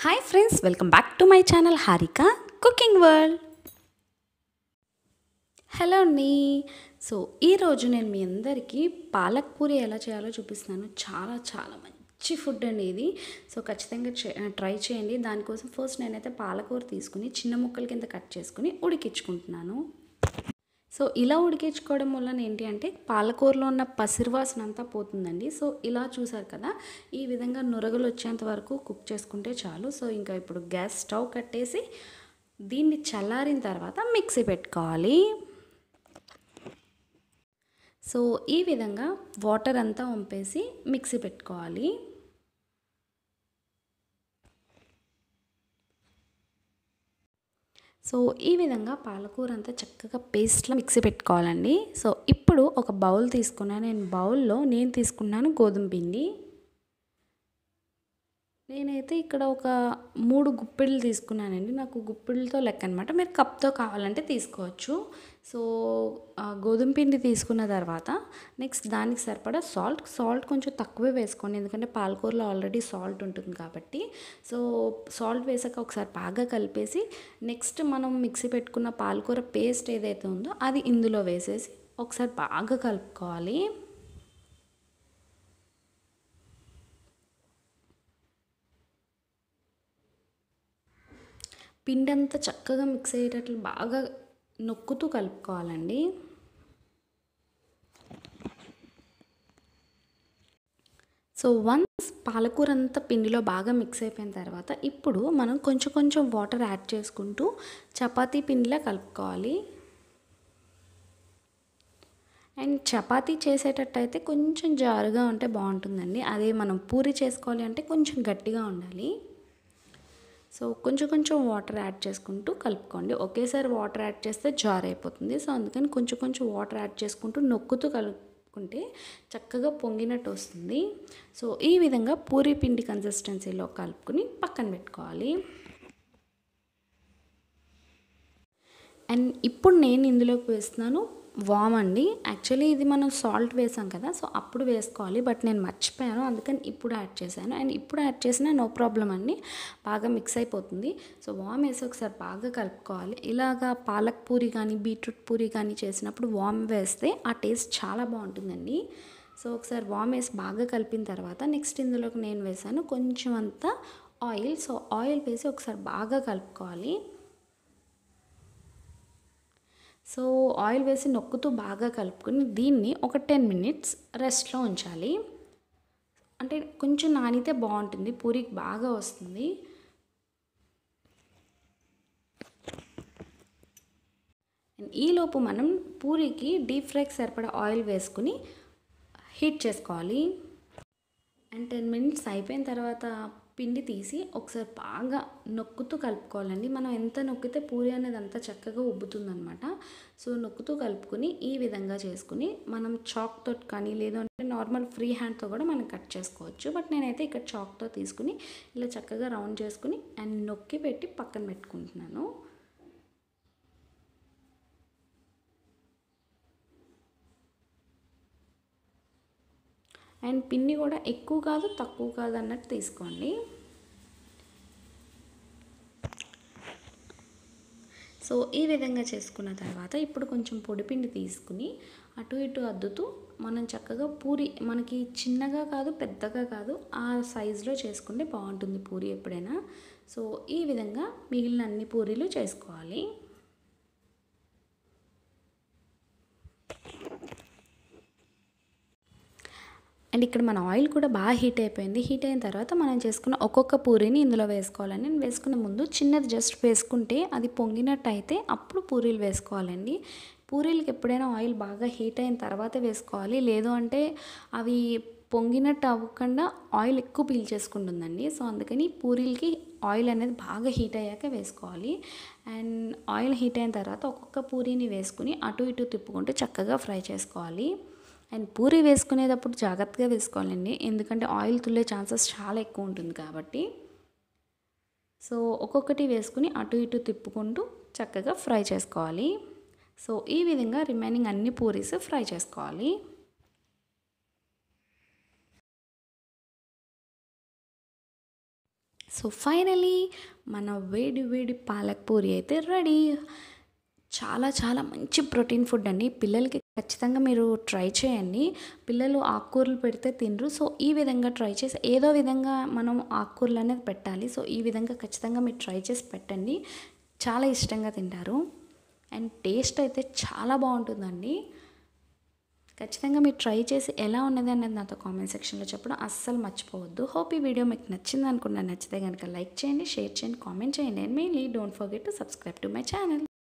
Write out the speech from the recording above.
hi friends welcome back to my channel Harika cooking world hello అండి so ఈరోజు నేను మీ అందరికీ పాలక్ పూరి ఎలా చేయాలో చూపిస్తున్నాను చాలా చాలా మంచి ఫుడ్ అండి ఇది సో ఖచ్చితంగా చే- ట్రై చేయండి దానికోసం ఫస్ట్ నేనైతే పాలకూర తీసుకుని చిన్న ముక్కల కింద కట్ చేసుకుని ఉడికించుకుంటున్నాను సో ఇలా ఉడికించుకోవడం వలన ఏంటి అంటే పాలకూరలో ఉన్న పసిరివాసన అంతా పోతుందండి సో ఇలా చూసారు కదా ఈ విధంగా నురగలు వచ్చేంత వరకు కుక్ చేసుకుంటే చాలు సో ఇంకా ఇప్పుడు గ్యాస్ స్టవ్ కట్టేసి దీన్ని చల్లారిన తర్వాత మిక్సీ పెట్టుకోవాలి సో ఈ విధంగా వాటర్ అంతా వంపేసి మిక్సీ పెట్టుకోవాలి సో ఈ విధంగా పాలకూర అంతా చక్కగా పేస్ట్లో మిక్సీ పెట్టుకోవాలండి సో ఇప్పుడు ఒక బౌల్ తీసుకున్నాను నేను బౌల్లో నేను తీసుకున్నాను గోధుమ పిండి నేనైతే ఇక్కడ ఒక మూడు గుప్పిళ్ళు తీసుకున్నానండి నాకు గుప్పిళ్ళతో లెక్క అనమాట మీరు కప్తో కావాలంటే తీసుకోవచ్చు సో ఆ గోధుమ పిండి తీసుకున్న తర్వాత నెక్స్ట్ దానికి సరిపడా సాల్ట్ సాల్ట్ కొంచెం తక్కువే వేసుకోండి ఎందుకంటే పాలకూరలో ఆల్రెడీ సాల్ట్ ఉంటుంది కాబట్టి సో సాల్ట్ వేసాక ఒకసారి బాగా కలిపేసి నెక్స్ట్ మనం మిక్సీ పెట్టుకున్న పాలకూర పేస్ట్ ఏదైతే ఉందో అది ఇందులో వేసేసి ఒకసారి బాగా కలుపుకోవాలి పిండి అంతా చక్కగా మిక్స్ అయ్యేటట్లు బాగా నొక్కుతూ కలుపుకోవాలండి సో వన్స్ పాలకూర అంతా పిండిలో బాగా మిక్స్ అయిపోయిన తర్వాత ఇప్పుడు మనం కొంచెం కొంచెం వాటర్ యాడ్ చేసుకుంటూ చపాతీ పిండిలా కలుపుకోవాలి అండ్ చపాతీ చేసేటట్టయితే కొంచెం జారుగా ఉంటే బాగుంటుందండి అదే మనం పూరి చేసుకోవాలి అంటే కొంచెం గట్టిగా ఉండాలి సో కొంచెం కొంచెం వాటర్ యాడ్ చేసుకుంటూ కలుపుకోండి ఒకేసారి వాటర్ యాడ్ చేస్తే జార్ అయిపోతుంది సో అందుకని కొంచెం కొంచెం వాటర్ యాడ్ చేసుకుంటూ నొక్కుతూ కలుపుకుంటే చక్కగా పొంగినట్టు వస్తుంది సో ఈ విధంగా పూరి పిండి కన్సిస్టెన్సీలో కలుపుకుని పక్కన పెట్టుకోవాలి అండ్ ఇప్పుడు నేను ఇందులోకి వేస్తున్నాను వామ్ అండి యాక్చువల్లీ ఇది మనం సాల్ట్ వేసాం కదా సో అప్పుడు వేసుకోవాలి బట్ నేను మర్చిపోయాను అందుకని ఇప్పుడు యాడ్ చేశాను అండ్ ఇప్పుడు యాడ్ చేసినా నో ప్రాబ్లం అండి బాగా మిక్స్ అయిపోతుంది సో వామ్ వేసి ఒకసారి బాగా కలుపుకోవాలి ఇలాగా పాలక్ పూరి కానీ బీట్రూట్ పూరి కానీ చేసినప్పుడు వామ్ వేస్తే ఆ టేస్ట్ చాలా బాగుంటుందండి సో ఒకసారి వామ్ వేసి బాగా కలిపిన తర్వాత నెక్స్ట్ ఇందులోకి నేను వేసాను కొంచెం అంతా ఆయిల్ సో ఆయిల్ వేసి ఒకసారి బాగా కలుపుకోవాలి సో ఆయిల్ వేసి నొక్కుతూ బాగా కలుపుకొని దీన్ని ఒక టెన్ మినిట్స్ రెస్ట్లో ఉంచాలి అంటే కొంచెం నానితే బాగుంటుంది పూరికి బాగా వస్తుంది ఈలోపు మనం పూరికి డీప్ ఫ్రైకి సరిపడా ఆయిల్ వేసుకుని హీట్ చేసుకోవాలి అండ్ టెన్ మినిట్స్ అయిపోయిన తర్వాత పిండి తీసి ఒకసారి బాగా నొక్కుతూ కలుపుకోవాలండి మనం ఎంత నొక్కితే పూరి అనేది అంత చక్కగా ఉబ్బుతుందనమాట సో నొక్కుతూ కలుపుకుని ఈ విధంగా చేసుకుని మనం చాక్తో కానీ లేదు అంటే నార్మల్ ఫ్రీ హ్యాండ్తో కూడా మనం కట్ చేసుకోవచ్చు బట్ నేనైతే ఇక్కడ చాక్తో తీసుకుని ఇలా చక్కగా రౌండ్ చేసుకుని అండ్ నొక్కి పెట్టి పక్కన పెట్టుకుంటున్నాను అండ్ పిండి కూడా ఎక్కువ కాదు తక్కువ కాదు అన్నట్టు తీసుకోండి సో ఈ విధంగా చేసుకున్న తర్వాత ఇప్పుడు కొంచెం పొడిపిండి తీసుకుని అటు ఇటు అద్దుతూ మనం చక్కగా పూరి మనకి చిన్నగా కాదు పెద్దగా కాదు ఆ సైజులో చేసుకుంటే బాగుంటుంది పూరి ఎప్పుడైనా సో ఈ విధంగా మిగిలిన అన్ని పూరీలు చేసుకోవాలి అండ్ ఇక్కడ మన ఆయిల్ కూడా బాగా హీట్ అయిపోయింది హీట్ అయిన తర్వాత మనం చేసుకున్న ఒక్కొక్క పూరీని ఇందులో వేసుకోవాలండి నేను వేసుకునే ముందు చిన్నది జస్ట్ వేసుకుంటే అది పొంగినట్టు అయితే అప్పుడు పూరీలు వేసుకోవాలండి పూరీలకి ఎప్పుడైనా ఆయిల్ బాగా హీట్ అయిన తర్వాతే వేసుకోవాలి లేదు అంటే అవి పొంగినట్టు అవ్వకుండా ఆయిల్ ఎక్కువ పీల్ చేసుకుంటుందండి సో అందుకని పూరీలకి ఆయిల్ అనేది బాగా హీట్ అయ్యాక వేసుకోవాలి అండ్ ఆయిల్ హీట్ అయిన తర్వాత ఒక్కొక్క పూరీని వేసుకుని అటు ఇటు తిప్పుకుంటూ చక్కగా ఫ్రై చేసుకోవాలి అండ్ పూరి వేసుకునేటప్పుడు జాగ్రత్తగా వేసుకోవాలండి ఎందుకంటే ఆయిల్ తుల్లే ఛాన్సెస్ చాలా ఎక్కువ ఉంటుంది కాబట్టి సో ఒక్కొక్కటి వేసుకుని అటు ఇటు తిప్పుకుంటూ చక్కగా ఫ్రై చేసుకోవాలి సో ఈ విధంగా రిమైనింగ్ అన్ని పూరీస్ ఫ్రై చేసుకోవాలి సో ఫైనలీ మన వేడి వేడి పాలక్ పూరి అయితే రెడీ చాలా చాలా మంచి ప్రోటీన్ ఫుడ్ అండి పిల్లలకి ఖచ్చితంగా మీరు ట్రై చేయండి పిల్లలు ఆకుకూరలు పెడితే తినరు సో ఈ విధంగా ట్రై చేసి ఏదో విధంగా మనం ఆకుకూరలు అనేది పెట్టాలి సో ఈ విధంగా ఖచ్చితంగా మీరు ట్రై చేసి పెట్టండి చాలా ఇష్టంగా తింటారు అండ్ టేస్ట్ అయితే చాలా బాగుంటుందండి ఖచ్చితంగా మీరు ట్రై చేసి ఎలా ఉన్నది అనేది నాతో కామెంట్ సెక్షన్లో చెప్పడం అస్సలు మర్చిపోవద్దు హోప్ ఈ వీడియో మీకు నచ్చింది అనుకున్నా నచ్చితే కనుక లైక్ చేయండి షేర్ చేయండి కామెంట్ చేయండి and mainly don't forget to subscribe to my channel